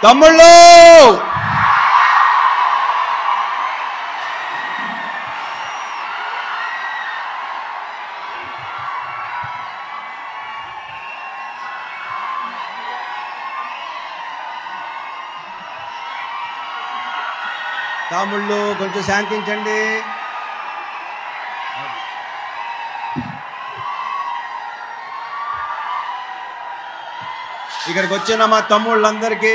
తమ్ముళ్ళు తమ్ముళ్ళు కొంచెం శాంతించండి ఇక్కడికి వచ్చిన మా తమ్ముళ్ళందరికీ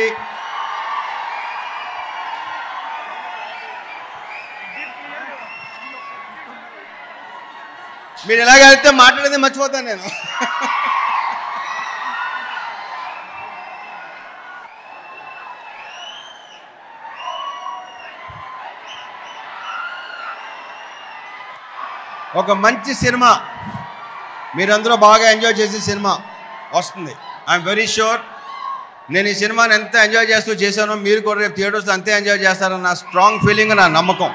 మీరు ఎలాగ వెళ్తే మాట్లాడేది మర్చిపోతాను నేను ఒక మంచి సినిమా మీరందరూ బాగా ఎంజాయ్ చేసే సినిమా వస్తుంది ఐఎమ్ వెరీ షూర్ నేను ఈ సినిమాని ఎంత ఎంజాయ్ చేస్తూ చేశానో మీరు కూడా రేపు థియేటర్స్లో అంతే ఎంజాయ్ చేస్తారన్న నా స్ట్రాంగ్ ఫీలింగ్ నా నమ్మకం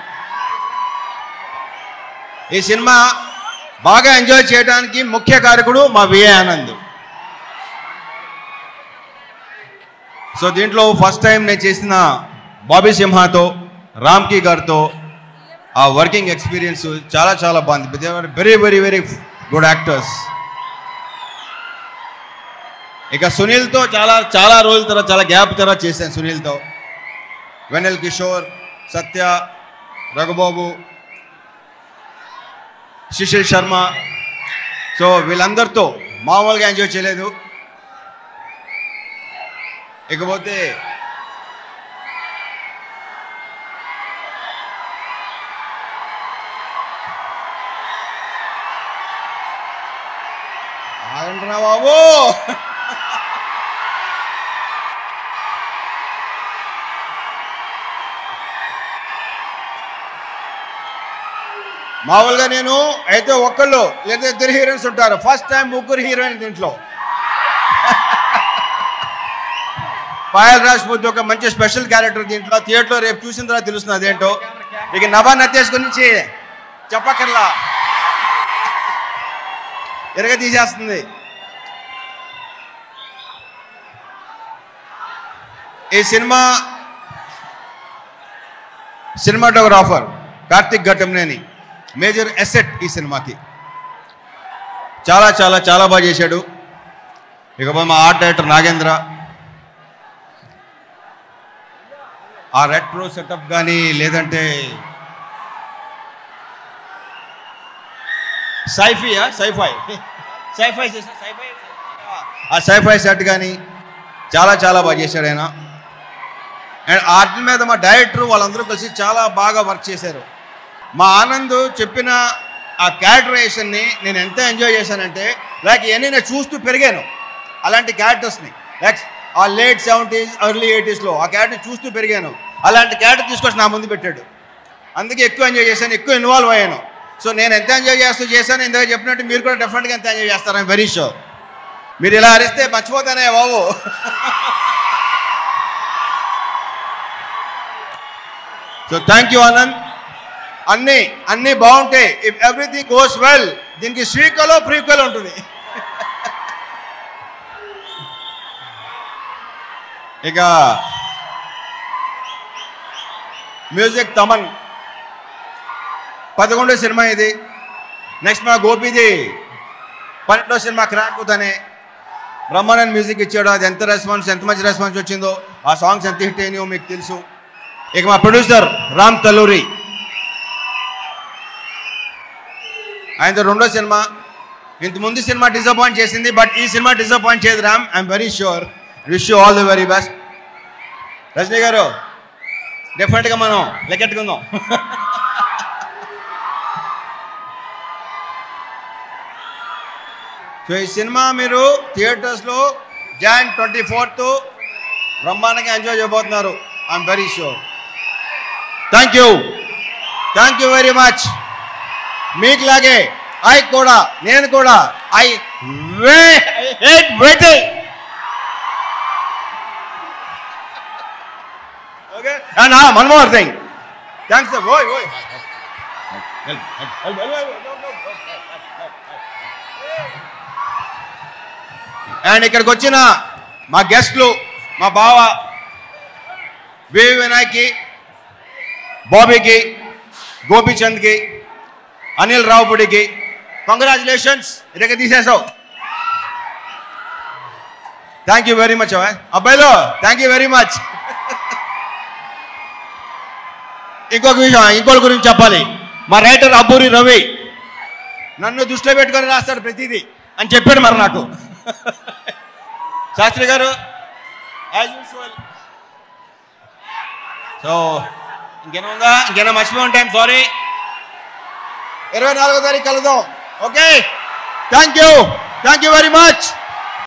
ఈ సినిమా బాగా ఎంజాయ్ చేయడానికి ముఖ్య కారకుడు మా విఏ ఆనంద్ సో దీంట్లో ఫస్ట్ టైం నేను చేసిన బాబీ సింహాతో రామ్కి గారితో ఆ వర్కింగ్ ఎక్స్పీరియన్స్ చాలా చాలా బాగుంది they are very very very good actors ఇక సునీల్తో చాలా చాలా రోజుల తర్వాత చాలా గ్యాప్ తర్వాత చేశాను సునీల్తో వెనెల్ కిషోర్ సత్య రఘుబాబు సుశీల్ శర్మ సో వీళ్ళందరితో మామూలుగా ఎంజాయ్ చేయలేదు ఇకపోతే ఆగంటున్నా బాబు మామూలుగా నేను అయితే ఒక్కళ్ళు లేదా ఇద్దరు హీరోయిన్స్ ఉంటారు ఫస్ట్ టైం ముగ్గురు హీరోయిన్ దీంట్లో పాయల్ రాజ్పూత్ ఒక మంచి స్పెషల్ క్యారెక్టర్ దీంట్లో థియేటర్లో రేపు చూసిన తర్వాత తెలుస్తుంది అదేంటో ఇక నభా నతేష్ గురించి చెప్పక్కర్లా ఎరగ తీసేస్తుంది ఈ cinema cinematographer Karthik Ghattamaneni major asset ఈ సినిమాకి చాలా చాలా చాలా బాగా చేశాడు ఇక మా ఆర్ట్ డైరెక్టర్ నాగేంద్ర ఆ రెట్రో సెటప్ కానీ లేదంటే సైఫీయా సైఫై సైఫై చేసా సైఫై ఆ సైఫై సెట్ కానీ చాలా చాలా బాగా చేశాడు ఆయన అండ్ ఆర్ట్ మీద మా డైరెక్టర్ వాళ్ళందరూ కలిసి చాలా బాగా వర్క్ చేశారు మా ఆనంద్ చెప్పిన ఆ క్యారెక్టరైజేషన్ని నేను ఎంత ఎంజాయ్ చేశానంటే లైక్ ఇవన్నీ నేను చూస్తూ పెరిగాను అలాంటి క్యారెక్టర్స్ని లైక్ ఆ లేట్ సెవెంటీస్ ఎర్లీ ఎయిటీస్లో ఆ క్యారెక్టర్ చూస్తూ పెరిగాను అలాంటి క్యారెక్టర్ తీసుకొచ్చి నా ముందు పెట్టాడు అందుకే ఎక్కువ ఎంజాయ్ చేశాను ఎక్కువ ఇన్వాల్వ్ అయ్యాను సో నేను ఎంత ఎంజాయ్ చేస్తూ చేశాను ఇందాక చెప్పినట్టు మీరు కూడా డెఫినెట్గా ఎంత ఎంజాయ్ చేస్తారని వెరీ షూర్ మీరు ఇలా అరిస్తే మర్చిపోతానే బాబు సో థ్యాంక్ యూ ఆనంద్ అన్నీ అన్నీ బాగుంటాయి ఇఫ్ ఎవ్రీథింగ్ గోస్ వెల్ దీనికి స్వీకలో ప్రీక్వెల్ ఉంటుంది ఇక మ్యూజిక్ తమన్ పదకొండో సినిమా ఇది నెక్స్ట్ మా గోపీది పన్నెండో సినిమా క్రాక్ అవుతానే బ్రహ్మానంద్ మ్యూజిక్ ఇచ్చాడు అది ఎంత రెస్పాన్స్ ఎంత మంచి రెస్పాన్స్ వచ్చిందో ఆ సాంగ్స్ ఎంత హిట్ అయినాయో మీకు తెలుసు ఇక మా ప్రొడ్యూసర్ రామ్ తల్లూరి ఆయనతో రెండో సినిమా ఇంత ముందు సినిమా డిసప్పాయింట్ చేసింది బట్ ఈ సినిమా డిసప్పాయింట్ చేయదు Ram I'm very sure wish you all the very best Rajini గారు డెఫినెట్గా మనం లెక్కెట్టుకుందాం సో ఈ సినిమా మీరు థియేటర్స్లో జాన్ ట్వంటీ ఫోర్త్ బ్రహ్మాండంగా ఎంజాయ్ చేయబోతున్నారు I'm very sure thank you thank you very much మీకులాగే ఐ కూడా నేను కూడా I wait waiting okay and one more thing thanks ఓయ్ ఓయ్ అండ్ ఇక్కడికి వచ్చిన మా గెస్ట్లు మా బావ వివి వినాయక్కి బాబీకి గోపీచంద్కి అనిల్ రావుపుడికి కంగ్రాచులేషన్స్ ఇదక తీసేసావు థ్యాంక్ యూ వెరీ మచ్ అబ్బాయిలో థ్యాంక్ యూ వెరీ మచ్ ఇంకొక విషయం ఇంకోటి గురించి చెప్పాలి మా రైటర్ అబ్బూరి రవి నన్ను దృష్టిలో పెట్టుకొని రాస్తాడు ప్రతిదీ అని చెప్పాడు మరి నాకు శాస్త్రి గారు యాజ్ యూజువల్ సో ఇంకేనా ఉందా ఇంకేనా మర్చిపోయి ఉంటాం సారీ ఇరవై నాలుగో తారీఖు కలుద్దాం okay thank you thank you very much